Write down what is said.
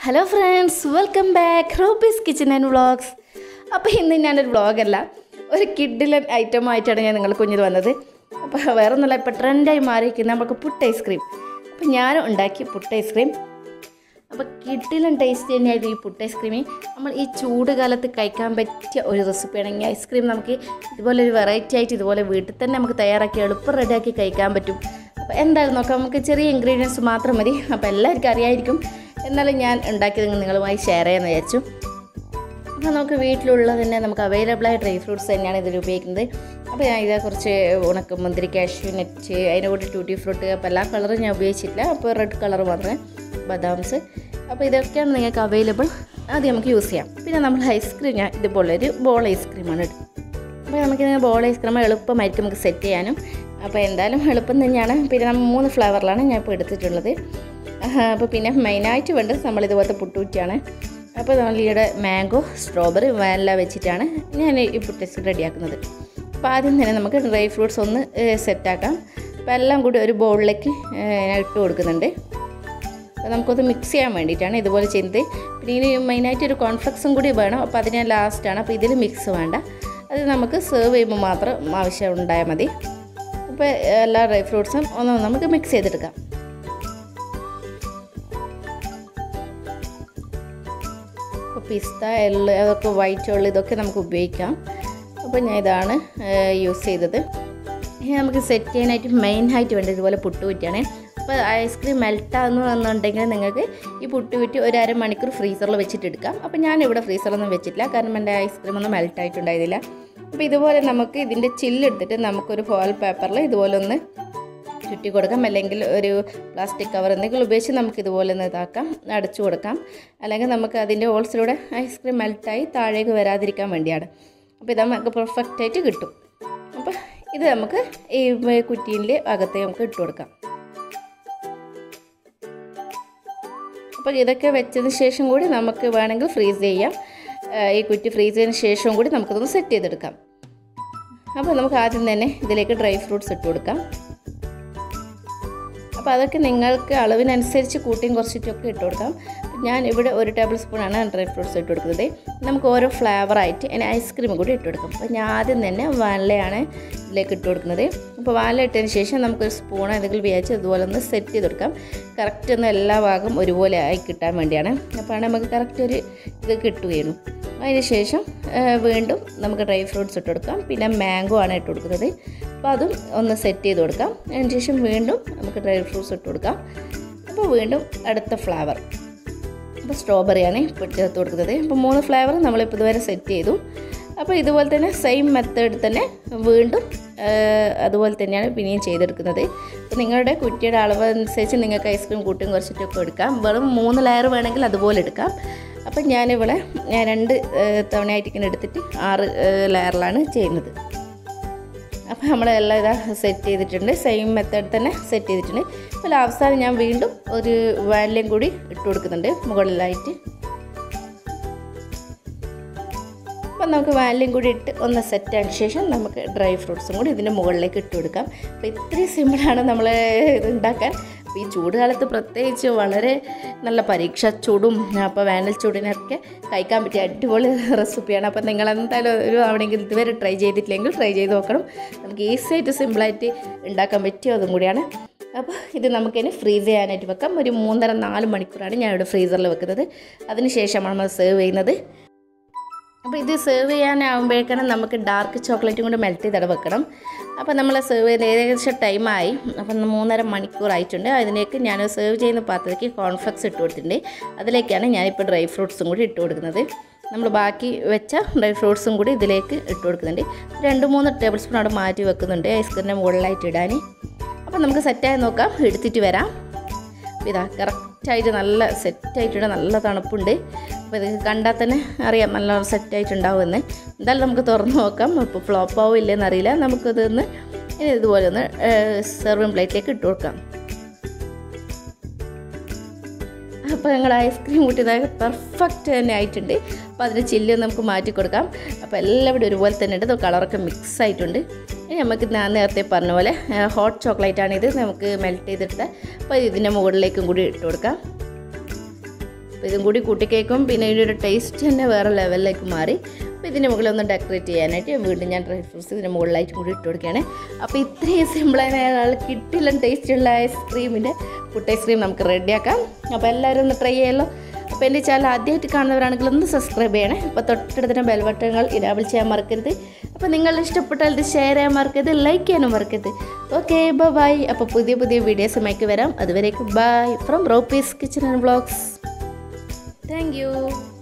hello friends welcome back Robie's kitchen and vlogs അപ്പോൾ ഇന്ന് ഞാനൊരു വ്ളോഗല്ല ഒരു കിഡിലൻ ഐറ്റം ആയിട്ടാണ് ഞാൻ നിങ്ങൾക്ക് മുന്നിൽ വന്നത് അപ്പോൾ വേറെ ഒന്നുമില്ല ഇപ്പോൾ ട്രെൻഡായി മാറിയിരിക്കുന്ന നമുക്ക് പുട്ട് ഐസ്ക്രീം അപ്പോൾ ഞാൻ ഉണ്ടാക്കി പുട്ട് ഐസ്ക്രീം അപ്പോൾ കിഡിലൻ ടേസ്റ്റ് തന്നെയായിരുന്നു ഈ പുട്ട് ഐസ്ക്രീം നമ്മൾ ഈ ചൂട് കാലത്ത് കഴിക്കാൻ പറ്റിയ ഒരു റെസിപ്പിയാണ് ഈ ഐസ്ക്രീം നമുക്ക് ഇതുപോലെ ഒരു വെറൈറ്റി ആയിട്ട് ഇതുപോലെ വീട്ടിൽ തന്നെ നമുക്ക് തയ്യാറാക്കി എളുപ്പം റെഡിയാക്കി കഴിക്കാൻ പറ്റും അപ്പോൾ എന്തായാലും നോക്കാം നമുക്ക് ചെറിയ ഇൻഗ്രീഡിയൻസ് മാത്രം മതി അപ്പോൾ എല്ലാവർക്കും അറിയായിരിക്കും എന്നാലും ഞാൻ ഉണ്ടാക്കിയത് നിങ്ങളുമായി ഷെയർ ചെയ്യാമെന്ന് വിചാരിച്ചു അപ്പോൾ നമുക്ക് വീട്ടിലുള്ളത് തന്നെ നമുക്ക് അവൈലബിൾ ആയ ഡ്രൈ ഫ്രൂട്ട്സ് തന്നെയാണ് ഇതിൽ ഉപയോഗിക്കുന്നത് അപ്പോൾ ഞാൻ ഇതേ കുറച്ച് ഉണക്ക മുന്തിരി കാഷ്യൂ നെറ്റ് അതിൻ്റെ കൂടെ ടൂട്ടി ഫ്രൂട്ട് അപ്പോൾ എല്ലാ കളറും ഞാൻ ഉപയോഗിച്ചിട്ടില്ല അപ്പോൾ റെഡ് കളർ മാത്രമേ ബദാംസ് അപ്പോൾ ഇതൊക്കെയാണ് നിങ്ങൾക്ക് അവൈലബിൾ അത് നമുക്ക് യൂസ് ചെയ്യാം പിന്നെ നമ്മൾ ഐസ്ക്രീം ഞാൻ ഇതുപോലെ ഒരു ബോൾ ഐസ്ക്രീമാണ് അപ്പോൾ നമുക്കിങ്ങനെ ബോൾ ഐസ്ക്രീം എളുപ്പമായിരിക്കും നമുക്ക് സെറ്റ് ചെയ്യാനും അപ്പോൾ എന്തായാലും എളുപ്പം തന്നെയാണ് പിന്നെ നമ്മൾ മൂന്ന് ഫ്ലേവറിലാണ് ഞാൻ ഇപ്പോൾ എടുത്തിട്ടുള്ളത് ആഹാ, അപ്പോൾ പിന്നെ മെയിനായിട്ട് വേണ്ടത് നമ്മൾ ഇതുപോലത്തെ പുട്ടുകുറ്റിയാണ് അപ്പോൾ നമ്മൾ ഈയുടെ മാംഗോ സ്ട്രോബെറി വാനില വെച്ചിട്ടാണ് ഞാൻ ഈ പുട്ട് റെഡിയാക്കുന്നത് അപ്പോൾ ആദ്യം തന്നെ നമുക്ക് ഡ്രൈ ഫ്രൂട്ട്സ് ഒന്ന് സെറ്റാക്കാം അപ്പോൾ എല്ലാം കൂടി ഒരു ബൗളിലേക്ക് ഞാൻ ഇട്ട് കൊടുക്കുന്നുണ്ട് അപ്പോൾ നമുക്കൊന്ന് മിക്സ് ചെയ്യാൻ വേണ്ടിയിട്ടാണ് ഇതുപോലെ ചെയ്യുന്നത് പിന്നെ ഇതിന് മെയിനായിട്ട് ഒരു കോൺഫ്ലക്സും കൂടി വേണം അപ്പോൾ അതിന് ലാസ്റ്റാണ് അപ്പോൾ ഇതിൽ മിക്സ് വേണ്ട അത് നമുക്ക് സെർവ് ചെയ്യുമ്പോൾ മാത്രം ആവശ്യം ഉണ്ടായാൽ മതി അപ്പോൾ എല്ലാ ഡ്രൈ ഫ്രൂട്ട്സും ഒന്ന് നമുക്ക് മിക്സ് ചെയ്തെടുക്കാം അപ്പോൾ പിസ്ത എള്ള് അതൊക്കെ വൈറ്റ് ഉള്ളു ഇതൊക്കെ നമുക്ക് ഉപയോഗിക്കാം അപ്പോൾ ഞാൻ ഇതാണ് യൂസ് ചെയ്തത് ഇനി നമുക്ക് സെറ്റ് ചെയ്യാനായിട്ട് മെയിനായിട്ട് വേണ്ടത് ഇതുപോലെ പുട്ടുകുറ്റിയാണ് അപ്പോൾ ഐസ്ക്രീം മെൽട്ടാകുന്നുണ്ടെങ്കിൽ നിങ്ങൾക്ക് ഈ പുട്ടുകുറ്റി ഒരു അരമണിക്കൂർ ഫ്രീസറിൽ വെച്ചിട്ട് എടുക്കാം അപ്പോൾ ഞാനിവിടെ ഫ്രീസറിലൊന്നും വെച്ചിട്ടില്ല കാരണം എൻ്റെ ഐസ്ക്രീം ഒന്നും മെൽട്ടായിട്ടുണ്ടായിരുന്നില്ല അപ്പോൾ ഇതുപോലെ നമുക്ക് ഇതിൻ്റെ ചില്ലെടുത്തിട്ട് നമുക്കൊരു ഫോയിൽ പേപ്പറിൽ ഇതുപോലെ ഒന്ന് ചുറ്റി കൊടുക്കാം അല്ലെങ്കിൽ ഒരു പ്ലാസ്റ്റിക് കവർ എന്തെങ്കിലും ഉപയോഗിച്ച് നമുക്ക് ഇതുപോലെ ഒന്ന് ഇതാക്കാം അടച്ചു കൊടുക്കാം അല്ലെങ്കിൽ നമുക്ക് അതിൻ്റെ ഹോൾസിലൂടെ ഐസ്ക്രീം മെൽറ്റായി താഴേക്ക് വരാതിരിക്കാൻ വേണ്ടിയാണ് അപ്പോൾ ഇത് നമുക്ക് പെർഫെക്റ്റ് ആയിട്ട് കിട്ടും അപ്പോൾ ഇത് നമുക്ക് ഈ കുറ്റീൻ്റെ അകത്ത് നമുക്ക് ഇട്ട് കൊടുക്കാം അപ്പോൾ ഇതൊക്കെ വെച്ചതിന് ശേഷം കൂടി നമുക്ക് വേണമെങ്കിൽ ഫ്രീസ് ചെയ്യാം ഈ കുറ്റി ഫ്രീസ് ചെയ്തതിന് ശേഷവും കൂടി നമുക്കിതൊന്ന് സെറ്റ് ചെയ്തെടുക്കാം അപ്പോൾ നമുക്ക് ആദ്യം തന്നെ ഇതിലേക്ക് ഡ്രൈ ഫ്രൂട്ട്സ് ഇട്ട് കൊടുക്കാം അപ്പോൾ അതൊക്കെ നിങ്ങൾക്ക് അളവിനനുസരിച്ച് കൂട്ടിയും കുറച്ചിട്ടൊക്കെ ഇട്ട് കൊടുക്കാം ഞാൻ ഇവിടെ ഒരു ടേബിൾ സ്പൂണാണ് ഡ്രൈ ഫ്രൂട്ട്സ് ഇട്ട് കൊടുക്കുന്നത് നമുക്ക് ഓരോ ഫ്ലേവറായിട്ട് അതിന് ഐസ്ക്രീം കൂടി ഇട്ട് കൊടുക്കും അപ്പോൾ ഞാൻ ആദ്യം തന്നെ വാനിലയാണ് ഇതിലേക്ക് ഇട്ട് കൊടുക്കുന്നത് അപ്പോൾ വാനില ഇട്ടതിന് ശേഷം നമുക്കൊരു സ്പൂൺ എന്തെങ്കിലും വിചാരിച്ച് അതുപോലെ ഒന്ന് സെറ്റ് ചെയ്ത് കൊടുക്കാം കറക്റ്റ് ഒന്ന് എല്ലാ ഭാഗം ഒരുപോലെ ആയി കിട്ടാൻ വേണ്ടിയാണ് അപ്പോൾ നമുക്ക് കറക്റ്റ് ഒരു ഇത് കിട്ടുകയുള്ളൂ അതിന് ശേഷം വീണ്ടും നമുക്ക് ഡ്രൈ ഫ്രൂട്ട്സ് ഇട്ട് കൊടുക്കാം പിന്നെ മാംഗോ ആണ് ഇട്ട് കൊടുക്കുന്നത് അപ്പോൾ അതും ഒന്ന് സെറ്റ് ചെയ്ത് കൊടുക്കാം അതിന് ശേഷം വീണ്ടും നമുക്ക് ഡ്രൈ ഫ്രൂട്ട്സ് ഇട്ട് കൊടുക്കാം അപ്പോൾ വീണ്ടും അടുത്ത ഫ്ലേവർ അപ്പോൾ സ്ട്രോബെറിയാണ് ഇപ്പോൾ ചേർത്ത് കൊടുക്കുന്നത് അപ്പോൾ മൂന്ന് ഫ്ലേവർ നമ്മളിപ്പോൾ ഇതുവരെ സെറ്റ് ചെയ്തു അപ്പോൾ ഇതുപോലെ തന്നെ സെയിം മെത്തേഡ് തന്നെ വീണ്ടും അതുപോലെ തന്നെയാണ് പിന്നെയും ചെയ്തെടുക്കുന്നത് അപ്പോൾ നിങ്ങളുടെ കുറ്റിയുടെ അളവ് അനുസരിച്ച് നിങ്ങൾക്ക് ഐസ്ക്രീം കൂട്ടിയും കുറച്ചിട്ടൊക്കെ എടുക്കാം വെറും മൂന്ന് ലെയർ വേണമെങ്കിൽ അതുപോലെ എടുക്കാം അപ്പം ഞാനിവിടെ ഞാൻ രണ്ട് തവണയായിട്ട് ഇങ്ങനെ എടുത്തിട്ട് ആറ് ലെയറിലാണ് ചെയ്യുന്നത് അപ്പോൾ നമ്മളെല്ലാം ഇതാ സെറ്റ് ചെയ്തിട്ടുണ്ട് സെയിം മെത്തേഡ് തന്നെ സെറ്റ് ചെയ്തിട്ടുണ്ട് അപ്പോൾ അവസാനം ഞാൻ വീണ്ടും ഒരു വാനിലയും കൂടി ഇട്ട് കൊടുക്കുന്നുണ്ട് മുകളിലായിട്ട് അപ്പം നമുക്ക് വാനിലയും കൂടി ഇട്ട് ഒന്ന് സെറ്റ് ആയതിനു ശേഷം നമുക്ക് ഡ്രൈ ഫ്രൂട്ട്സും കൂടി ഇതിൻ്റെ മുകളിലേക്ക് ഇട്ട് കൊടുക്കാം അപ്പോൾ ഇത്രയും സിമ്പിളാണ് നമ്മൾ ഇത് ഉണ്ടാക്കാൻ അപ്പോൾ ഈ ചൂട് കാലത്ത് പ്രത്യേകിച്ച് വളരെ നല്ല പരീക്ഷ ചൂടും അപ്പോൾ വേനൽ ചൂടിനൊക്കെ കഴിക്കാൻ പറ്റിയ അടിപൊളി റെസിപ്പിയാണ് അപ്പോൾ നിങ്ങൾ എന്തായാലും ഒരു ആവണമെങ്കിൽ ഇതുവരെ ട്രൈ ചെയ്തിട്ടില്ലെങ്കിൽ ട്രൈ ചെയ്ത് നോക്കണം നമുക്ക് ഈസി ആയിട്ട് സിമ്പിളായിട്ട് ഉണ്ടാക്കാൻ പറ്റിയ അതും കൂടിയാണ് അപ്പോൾ ഇത് നമുക്കിനി ഫ്രീസ് ചെയ്യാനായിട്ട് വെക്കാം ഒരു മൂന്നര നാല് മണിക്കൂറാണ് ഞാനിവിടെ ഫ്രീസറിൽ വെക്കുന്നത് അതിന് ശേഷമാണ് നമ്മൾ സെർവ് ചെയ്യുന്നത് അപ്പോൾ ഇത് സെർവ് ചെയ്യാനാകുമ്പോഴേക്കാണ് നമുക്ക് ഡാർക്ക് ചോക്ലേറ്റും കൂടെ മെൽറ്റ് ചെയ്തിട വെക്കണം അപ്പോൾ നമ്മൾ സെർവ് ചെയ്ത് ഏകദേശം ടൈമായി അപ്പം മൂന്നര മണിക്കൂറായിട്ടുണ്ട് അതിലേക്ക് ഞാൻ സെർവ് ചെയ്യുന്ന പാത്രത്തിലേക്ക് കോൺഫ്ലക്സ് ഇട്ട് കൊടുത്തിട്ടുണ്ട് അതിലേക്കാണ് ഞാനിപ്പോൾ ഡ്രൈ ഫ്രൂട്ട്സും കൂടി ഇട്ട് കൊടുക്കുന്നത് നമ്മൾ ബാക്കി വെച്ച ഡ്രൈ ഫ്രൂട്ട്സും കൂടി ഇതിലേക്ക് ഇട്ട് കൊടുക്കുന്നുണ്ട് രണ്ട് മൂന്ന് ടേബിൾ സ്പൂൺ അവിടെ മാറ്റി വെക്കുന്നുണ്ട് ഐസ്ക്രീമിൻ്റെ മുകളിലായിട്ട് ഇടാൻ അപ്പോൾ നമുക്ക് സെറ്റായി നോക്കാം എടുത്തിട്ട് വരാം ഇതാ കറക്റ്റായിട്ട് നല്ല സെറ്റായിട്ടുണ്ട് നല്ല തണുപ്പുണ്ട് അപ്പോൾ ഇത് കണ്ടാൽ തന്നെ അറിയാം നല്ല സെറ്റായിട്ടുണ്ടാവുമെന്ന് എന്തായാലും നമുക്ക് തുറന്ന് നോക്കാം ഇപ്പോൾ ഫ്ലോപ്പ് ആവും ഇല്ലെന്ന് അറിയില്ല നമുക്കിതൊന്ന് ഇനി ഇതുപോലെ ഒന്ന് സെർവിങ് പ്ലേറ്റിലേക്ക് ഇട്ട് കൊടുക്കാം അപ്പോൾ ഞങ്ങൾ ഐസ്ക്രീം കൂട്ടിയതായ പെർഫെക്റ്റ് തന്നെ ആയിട്ടുണ്ട് അപ്പോൾ അതിൻ്റെ ചില്ല് നമുക്ക് മാറ്റി കൊടുക്കാം അപ്പോൾ എല്ലാവരും ഒരുപോലെ തന്നെ ഉണ്ട് കളറൊക്കെ മിക്സ് ആയിട്ടുണ്ട് ഇനി നമുക്ക് ഞാൻ നേരത്തെ പറഞ്ഞ പോലെ ഹോട്ട് ചോക്ലേറ്റ് ആണ് ഇത് നമുക്ക് മെൽറ്റ് ചെയ്തിട്ട് അപ്പോൾ ഇതിൻ്റെ മുകളിലേക്കും കൂടി ഇട്ട് കൊടുക്കാം അപ്പോൾ ഇതും കൂടി കൂട്ടിക്കേക്കും പിന്നെ ഇതിൻ്റെ ഒരു ടേസ്റ്റ് തന്നെ വേറെ ലെവലിലേക്ക് മാറി അപ്പോൾ ഇതിൻ്റെ മുകളിൽ ഒന്ന് ഡെക്കറേറ്റ് ചെയ്യാനായിട്ട് വീണ്ടും ഞാൻ ഡ്രൈ ഫ്രൂട്ട്സ് ഇതിൻ്റെ മുകളിലായിട്ട് കൂടി ഇട്ട് കൊടുക്കുകയാണ് അപ്പോൾ ഇത്രയും സിമ്പിളായ കിട്ടില്ല ടേസ്റ്റുള്ള ഐസ്ക്രീമിൻ്റെ ഫുഡ് ഐസ്ക്രീം നമുക്ക് റെഡിയാക്കാം അപ്പോൾ എല്ലാവരും ഒന്ന് ട്രൈ ചെയ്യാമല്ലോ അപ്പോൾ എൻ്റെ ചാനൽ ആദ്യമായിട്ട് കാണുന്നവരാണെങ്കിൽ ഒന്ന് സബ്സ്ക്രൈബ് ചെയ്യണേ അപ്പോൾ തൊട്ടടുത്തിന് ബെൽബട്ടങ്ങൾ ഇനാബിൾ ചെയ്യാൻ മറക്കരുത് അപ്പോൾ നിങ്ങൾ ഇഷ്ടപ്പെട്ടാൽ ഇത് ഷെയർ ചെയ്യാൻ മറക്കരുത് ലൈക്ക് ചെയ്യാനും മറക്കരുത് ഓക്കെ ബൈ അപ്പോൾ പുതിയ പുതിയ വീഡിയോസുമായിട്ട് വരാം അതുവരേക്ക് bye from Ropee's kitchen and vlogs thank U